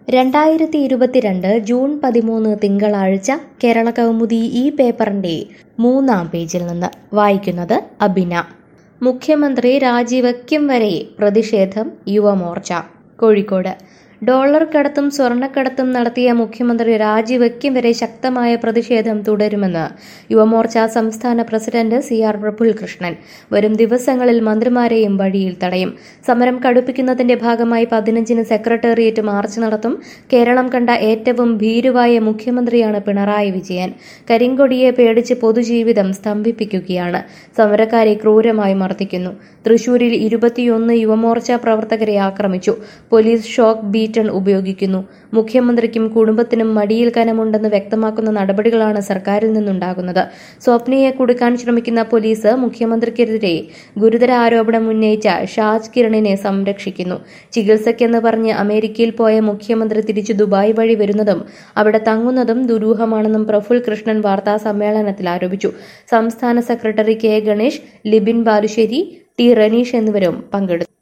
രണ്ടായിരത്തി ഇരുപത്തിരണ്ട് ജൂൺ പതിമൂന്ന് തിങ്കളാഴ്ച കേരള കൗമുദി ഈ പേപ്പറിന്റെ മൂന്നാം പേജിൽ നിന്ന് വായിക്കുന്നത് അബിന മുഖ്യമന്ത്രി രാജിവയ്ക്കും വരെ പ്രതിഷേധം യുവമോർച്ച കോഴിക്കോട് ഡോളർ കടത്തും സ്വർണ്ണക്കടത്തും നടത്തിയ മുഖ്യമന്ത്രി രാജിവയ്ക്കും വരെ ശക്തമായ പ്രതിഷേധം തുടരുമെന്ന് യുവമോർച്ച സംസ്ഥാന പ്രസിഡന്റ് സി ആർ പ്രഫുൽകൃഷ്ണൻ വരും ദിവസങ്ങളിൽ മന്ത്രിമാരെയും വഴിയിൽ തടയും സമരം കടുപ്പിക്കുന്നതിന്റെ ഭാഗമായി പതിനഞ്ചിന് സെക്രട്ടേറിയറ്റ് മാർച്ച് നടത്തും കേരളം കണ്ട ഏറ്റവും ഭീരുവായ മുഖ്യമന്ത്രിയാണ് പിണറായി വിജയൻ കരിങ്കൊടിയെ പേടിച്ച് പൊതുജീവിതം സ്തംഭിപ്പിക്കുകയാണ് സമരക്കാരെ ക്രൂരമായി മർദ്ദിക്കുന്നു തൃശൂരിൽ ഇരുപത്തിയൊന്ന് യുവമോർച്ച പ്രവർത്തകരെ ആക്രമിച്ചു പോലീസ് ഷോക്ക് ബീറ്റൺ ഉപയോഗിക്കുന്നു മുഖ്യമന്ത്രിക്കും കുടുംബത്തിനും മടിയിൽ കനമുണ്ടെന്ന് വ്യക്തമാക്കുന്ന നടപടികളാണ് സർക്കാരിൽ നിന്നുണ്ടാകുന്നത് സ്വപ്നയെ കുടുക്കാൻ ശ്രമിക്കുന്ന പോലീസ് മുഖ്യമന്ത്രിക്കെതിരെ ഗുരുതര ആരോപണം ഉന്നയിച്ച ഷാജ് കിരണിനെ സംരക്ഷിക്കുന്നു ചികിത്സയ്ക്കെന്ന് പറഞ്ഞ് അമേരിക്കയിൽ പോയ മുഖ്യമന്ത്രി തിരിച്ചു ദുബായ് വഴി വരുന്നതും അവിടെ തങ്ങുന്നതും ദുരൂഹമാണെന്നും പ്രഫുൽ കൃഷ്ണൻ വാർത്താ സമ്മേളനത്തിൽ ആരോപിച്ചു സംസ്ഥാന secretary K Ganesh Libin Balussery T Ranish എന്നിവരും പങ്കെടുത്തു